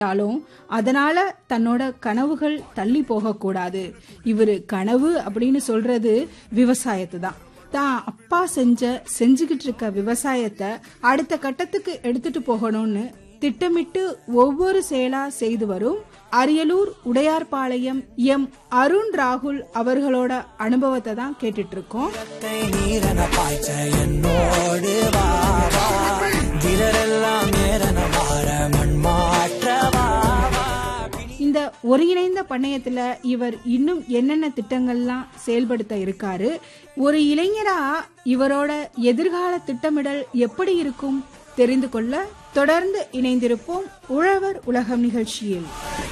ஆனாலும் அதனால தன்னோட கனவுகள் தள்ளி போகக்கூடாது இவரு கனவு அப்படின்னு சொல்றது விவசாயத்தை தான் தான் அப்பா செஞ்ச செஞ்சுக்கிட்டு இருக்க விவசாயத்தை அடுத்த கட்டத்துக்கு எடுத்துட்டு போகணும்னு திட்டமிட்டு ஒவ்வொரு செயலா செய்து வரும் அரியலூர் உடையார்பாளையம் எம் அருண் ராகுல் அவர்களோட அனுபவத்தை தான் கேட்டுட்டு இருக்கோம் கை நீரன பாய்ச்ச என்னோடு வா வா. வீரரெல்லாம் நேரன மாற மண் மாற்ற வா வா. இந்த ஒருங்கிணைந்த பண்ணையத்துல இவர் இன்னும் என்னென்ன திட்டங்கள்லாம் செயல்படுத்த இருக்காரு ஒரு இளைஞரா இவரோட எதிர்கால திட்டமிடல் எப்படி இருக்கும் தெரிந்து கொள்ள தொடர்ந்து இணைந்திருப்போம் உழவர் உலகம் நிகழ்ச்சியில்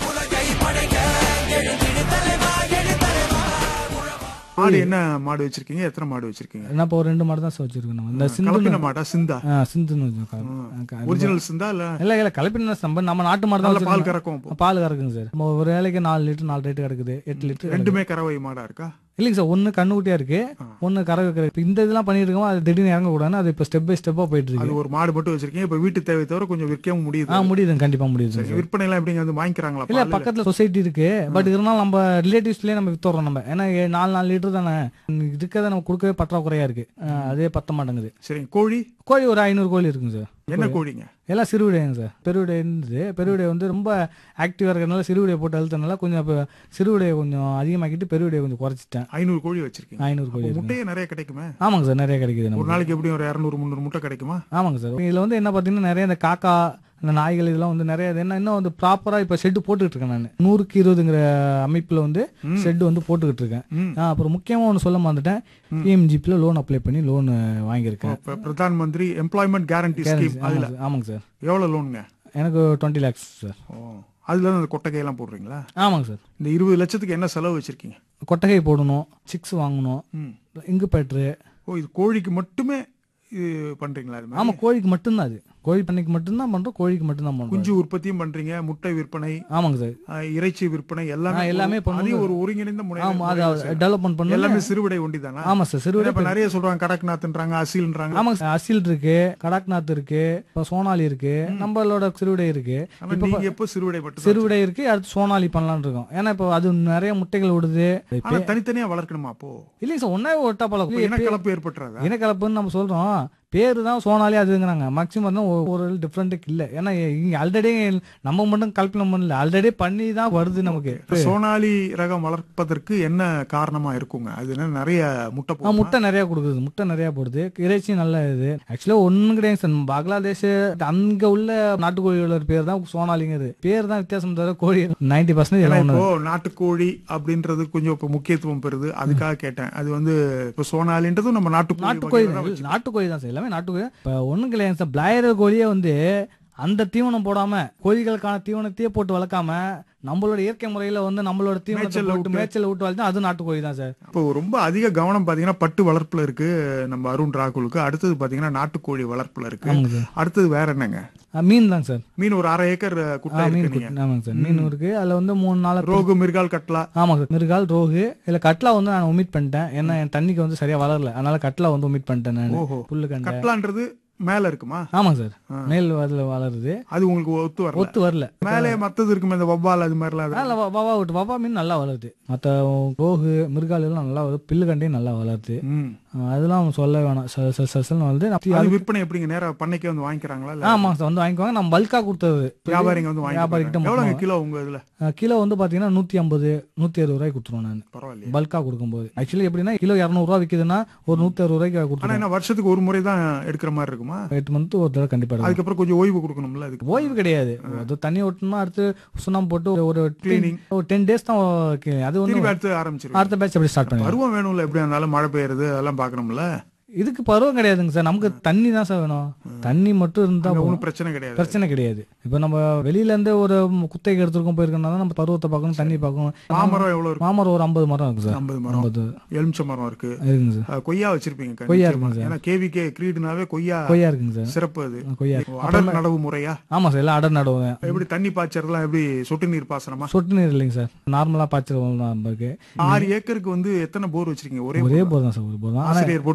மாடு என்ன மாடு வச்சிருக்கீங்க எத்தனை மாடு வச்சிருக்கீங்க நான் இப்போ ஒரு ரெண்டு மாடு தான் சார் வச்சிருக்கோம் நம்ம இந்த சிந்து கலப்பின மாடா சிந்தா ஆ, சிந்துன்னு வச்சிருக்கோம். ஒரிஜினல் சிந்தா இல்ல இல்ல இல்ல கலப்பின நம்ம நம்ம நாட்டு மாடு தான் நல்ல பால் வச்சிருக்கோம். கறக்கும் இப்போ. பால் கறக்குங்க சார் நம்ம ஒரு வேலைக்கு நாலு லிட்டர் நாலு லிட்டர் கிடக்குது எட்டு லிட்டர் கிடக்குது. ரெண்டுமே கறவை மாடா இருக்கா இல்லைங்க சார் ஒன்னு கண்ணுக்குட்டியா இருக்கு ஒன்னு கறவை வைக்கிற இப்ப இந்த இதெல்லாம் பண்ணிட்டு இருக்கோம் அது திடீர்னு இறங்க கூடாது அது இப்ப ஸ்டெப் பை ஸ்டெப்பா போயிட்டு அது இருக்கு ஒரு மாடு மட்டும் வச்சிருக்கீங்க இப்ப வீட்டு தேவை தவிர கொஞ்சம் விற்கவும் ஆ முடியுது முடியுதுங்க கண்டிப்பா முடியுது சரி, விற்பனை எல்லாம் எப்படிங்க வந்து வாங்கிக்கிறாங்களா இல்ல பால்? பக்கத்துல சொசைட்டி இருக்கு பட் இருந்தாலும் நம்ம ரிலேட்டிவ்ஸ்லயே நம்ம வித்துறோம் நம்ம ஏன்னா ஏ- நாலு நாலு லிட்டர் தானே இருக்கதை நம்ம கொடுக்கவே பற்றாக்குறையா இருக்கு ஆ, அதே பத்த மாட்டேங்குது சரிங்க கோழி கோழி ஒரு ஐநூறு கோழி இருக்குங்க சார் என்ன கோழிங்க எல்லாம் சிறுவிடைங்க சார் பெருவிடை இருந்தது பெருவிடை வந்து ரொம்ப ஆக்டிவா இருக்கிறதுனால சிறுவிடையை போட்டு அழுத்தனால கொஞ்சம் இப்போ சிறுவிடையை கொஞ்சம் அதிகமாக்கிட்டு பெருவிடையை கொஞ்சம் குறைச்சிட்டேன் ஐநூறு கோழி வச்சிருக்கீங்க ஐநூறு கோழி அப்போ இருக்கு முட்டையே நிறைய கிடைக்குமே ஆமாங்க சார் நிறைய கிடைக்குது ஒரு நமக்கு நாளைக்கு எப்படியும் ஒரு இரநூறு முந்நூறு முட்டை கிடைக்குமா ஆமாங்க சார் இதுல வந்து என்ன பாத்தீங்கன்னா நிறைய இந்த காக்கா இந்த நாய்கள் இதெல்லாம் வந்து நிறைய இது என்ன இன்னும் வந்து ப்ராப்பரா இப்ப ஷெட் போட்டுக்கிட்டு இருக்கேன் நான் நூறுக்கு இருபதுங்கிற அமைப்புல வந்து ஷெட் வந்து போட்டுக்கிட்டு இருக்கேன் ம். ஆ, அப்புறம் முக்கியமா ஒன்று சொல்ல மறந்துட்டேன் பிஎம்ஜிபில லோன் அப்ளை பண்ணி லோன் வாங்கியிருக்கேன் இப்ப பிரதான் மந்திரி எம்ப்ளாய்மெண்ட் கேரண்டி ஸ்கீம் ஆமாங்க அதுல சார். ஆமாங்க சார் எவ்வளவு லோனுங்க எனக்கு டுவெண்ட்டி லேக்ஸ் சார் ஓ அதுல இருந்து அந்த கொட்டகை எல்லாம் போடுறீங்களா ஆமாங்க சார் இந்த இருபது லட்சத்துக்கு என்ன செலவு வச்சிருக்கீங்க கொட்டகை போடணும் சிக்ஸ் வாங்கணும் ம். இங்கு பேட்ரு ஓ இது கோழிக்கு மட்டுமே இது பண்றீங்களா அது மாதிரி? ஆமா கோழிக்கு மட்டும்தான் அது கோழி பண்ணைக்கு மட்டும்தான் பண்றோம் கோழிக்கு மட்டும்தான் பண்றோம் குஞ்சு உற்பத்தியும் பண்றீங்க முட்டை விற்பனை ஆமாங்க சார் அஹ், இறைச்சி விற்பனை எல்லாமே ஆ, எல்லாமே ஒரு- பண்ணுவோம். அதையும் ஒரு ஒருங்கிணைந்த ஆமா முறை அது டெவலப்மெண்ட் பண்ணணும் எல்லாமே சிறுவிடை ஒண்டி தானா ஆமா சார் சிறுவிடை இப்ப நிறைய சொல்றாங்க கடக்நாத்ன்றாங்க அசீல்ன்றாங்க ஆமாங்க சார் அசில் இருக்கு கடக்நாத் இருக்கு இப்போ சோனாலி இருக்கு நம்மளோட சிறுவிடை இருக்கு ஆனா இப்ப நீங்க எப்போ சிறுவிடை மட்டும் சிறுவிடை இருக்கு அடுத்து சோனாலி பண்ணலாம்னு இருக்கோம் ஏன்னா இப்போ அது நிறைய முட்டைகள் விடுது ஆனா தனித்தனியா வளர்க்கணுமா அப்போ இல்லைங்க சார் ஒன்னாவே ஒட்டா அப்போ பழம் இனக்கலப்பு ஏற்பட்டுறாதா இனக்கலப்புன்னு நம்ம சொல்றோம் பேரு தான் சோனாலி அதுங்கிறாங்க மேக்ஸிமம் தான் ஒ- ஒரு டிஃப்ரெண்ட்டுக்கு இல்ல ஏன்னா இங்க ஆல்ரெடி நம்ம மட்டும் கல்பனம் பண்ணல ஆல்ரெடி பண்ணி தான் வருது நமக்கு இப்ப சோனாலி ரகம் வளர்ப்பதற்கு என்ன காரணமா இருக்குங்க அது என்ன நிறைய முட்டை ஆ, போடுமா? முட்டை நிறைய கொடுக்குது முட்டை நிறைய போடுது இறைச்சி நல்ல இது ஆக்சுவலா ஒண்ணும் கிடையாது சார் பங்களாதேஷ் அங்க உள்ள நாட்டுக்கோழியோட பேர் தான் சோனாலிங்கிறது பேர் தான் வித்தியாசம் தவிர கோழி நைன்டி பர்சன்டேஜ் ஏன்னா எல்லாம் இப்போ ஒண்ணு நாட்டுக்கோழி அப்படின்றது கொஞ்சம் இப்ப முக்கியத்துவம் பெறுது அதுக்காக கேட்டேன் அது வந்து இப்ப சோனாலின்றதும் நம்ம நாட்டுக்கோழி நாட்டுக்கோழி வகையில தான் தான். வச்சிருக்கோம். நாட்டுக்கோழி தான் சார் எல்லாமே நாட்டுக்கோழி இப்ப ஒண்ணும் கிடையாது சார் பிளாயர் கோழியே வந்து அந்த தீவனம் போடாம கோழிகளுக்கான தீவனத்தையே போட்டு வளர்க்காம நம்மளோட இயற்கை முறையில வந்து நம்மளோட தீவனத்தை மேய்ச்சல்ல போட்டு விட்டு. மேய்ச்சல் விட்டு வளர்த்தா அது நாட்டுக்கோழி தான் சார் இப்போ ரொம்ப அதிக கவனம் பாத்தீங்கன்னா பட்டு வளர்ப்புல இருக்கு நம்ம அருண் ராகுலுக்கு அடுத்தது பாத்தீங்கன்னா நாட்டுக்கோழி வளர்ப்புல இருக்கு ஆமாங்க சார் அடுத்தது வேற என்னங்க ஆ, மீன் தான் சார் மீன் ஒரு அரை ஏக்கர் ஆ, குட்டை மீன் இருக்கு நீங்க குட்டி- ஆமாங்க சார் மீன் இருக்கு அதுல வந்து மூணு நாள் ரோகு மிர்கால் கட்லா ஆமாங்க சார் மிருகால் ரோகு இல்ல கட்லா வந்து நான் ஒமிட் பண்ணிட்டேன் ஏன்னா என் தண்ணிக்கு வந்து சரியா வளரல அதனால கட்லா வந்து ஒமிட் பண்ணிட்டேன் நான் ஓஹோ புல்லு கண்டை கட்லான்றது மேல இருக்குமா ஆமாங்க சார் மேல் அதுல வளருது அது உங்களுக்கு ஒத்து வரல ஒத்து வரல மேலே மத்தது இருக்குமே இந்த வவ்வால் அது மாதிரிலாம் அது- அதனால வ- வவா விட்டு வவா மீன் நல்லா வளருது மற்ற ரோகு மிருகால் எல்லாம் நல்லா வருது பில்லு கண்டையும் நல்லா வளருது ம். அஹ் அதெல்லாம் சொல்ல வேணாம் ச- ச- சசல்னு வருது அது அது- விற்பனை எப்படிங்க நேரா பண்ணைக்கே வந்து வாங்கிக்கிறாங்களா இல்ல ஆமாங்க சார் வந்து வாங்கிக்குவாங்க நம்ம பல்கா கொடுத்தது வியாபாரிங்க வந்து வியாபாரிகிட்ட வாங்கிக்கிறாங்க எவ்வளவுங்க மொத்தமா. கிலோ உங்க இதுல அஹ் கிலோ வந்து பாத்தீங்கன்னா நூத்தி ஐம்பது நூத்தி அறுபது ரூபாய்க்கு கொடுத்துருவோம் நான் பரவாயில்லையே பல்கா கொடுக்கும்போது ஆக்சுவலி எப்படின்னா கிலோ இரநூறுவா விக்குதுன்னா ஒரு நூத்தி அறுபது ரூபாய்க்கு ஆனா கொடுத்துருவோம் என்ன வருஷத்துக்கு ஒரு முறை தான் எடுக்கிற மாதிரி இருக்குமா எட்டு மந்த் ஒரு தடவை கண்டிப்பா எடுக்கணும். அதுக்கப்புறம் கொஞ்சம் ஓய்வு கொடுக்கணும்ல அதுக்கு ஓய்வு கிடையாது அது தண்ணி ஓட்டணும்னா அடுத்து சுண்ணாம்பு போட்டு ஒரு- ஒரு Cleaning. ஒரு டென் டேஸ் தான் ஓகே. அது வந்து திருப்பி அடுத்து ஆரம்பிச்சிருக்கோம் அடுத்த பேட்ச் அப்படி ஸ்டார்ட் பண்ணுவோம் பருவம் வேணும்ல எப்படியா இருந்தாலும் மழை பெய்யுறது அதெல்லாம் பாக்கணும்ல இதுக்கு பருவம் கிடையாதுங்க சார் நமக்கு தண்ணி தான் சார் வேணும் தண்ணி மட்டும் இருந்தா அங்க போதும். ஒன்றும் பிரச்சனை கிடையாது பிரச்சனை கிடையாது இப்ப நம்ம வெளியில இருந்து ஒரு குத்தகை எடுத்துருக்கோம் போயிருக்கோம்னா தான் நம்ம பருவத்தை பார்க்கணும் தண்ணி பார்க்கணும் மாமரம் எவ்வளவு இருக்கு மாமரம் ஒரு ஐம்பது மரம் இருக்கு சார் ஐம்பது மரம் ஐம்பது எலுமிச்சை மரம் இருக்கு இருக்குங்க சார் அஹ், கொய்யா வச்சிருப்பீங்க கொய்யா நிச்சயமா. இருக்குங்க சார். ஏன்னா கேவிகே கிரீடுனாவே கொய்யா கொய்யா இருக்குங்க சார் சிறப்பு அது கொய்யா அடர் நடவு முறையா ஆமா சார் எல்லாம் அடர் நடுவேன் எப்படி தண்ணி பாய்ச்சறதுலாம் எப்படி சொட்டு நீர் பாசனமா சொட்டு நீர் இல்லைங்க சார் நார்மலா பாய்ச்சல் இருக்கு ஆறு ஏக்கருக்கு வந்து எத்தனை போர் வச்சிருக்கீங்க ஒரே ஒரே போர் போர் தான் சார் ஒரு போர் தான் ஆனா ஆசிரியர் போட்டு கொடுத்தது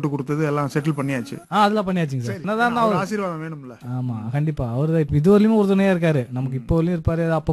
ஏதாவது எல்லாம் செட்டில் பண்ணியாச்சு ஆ அதெல்லாம் பண்ணியாச்சுங்க சார் என்னதான் அவர் ஆசீர்வாதம் வேணும்ல ஆமா கண்டிப்பா அவர் தான் இப்ப இது வரலையும் உறுதுணையா இருக்காரு நமக்கு இப்போ வரலையும் இருப்பாரு அப்போ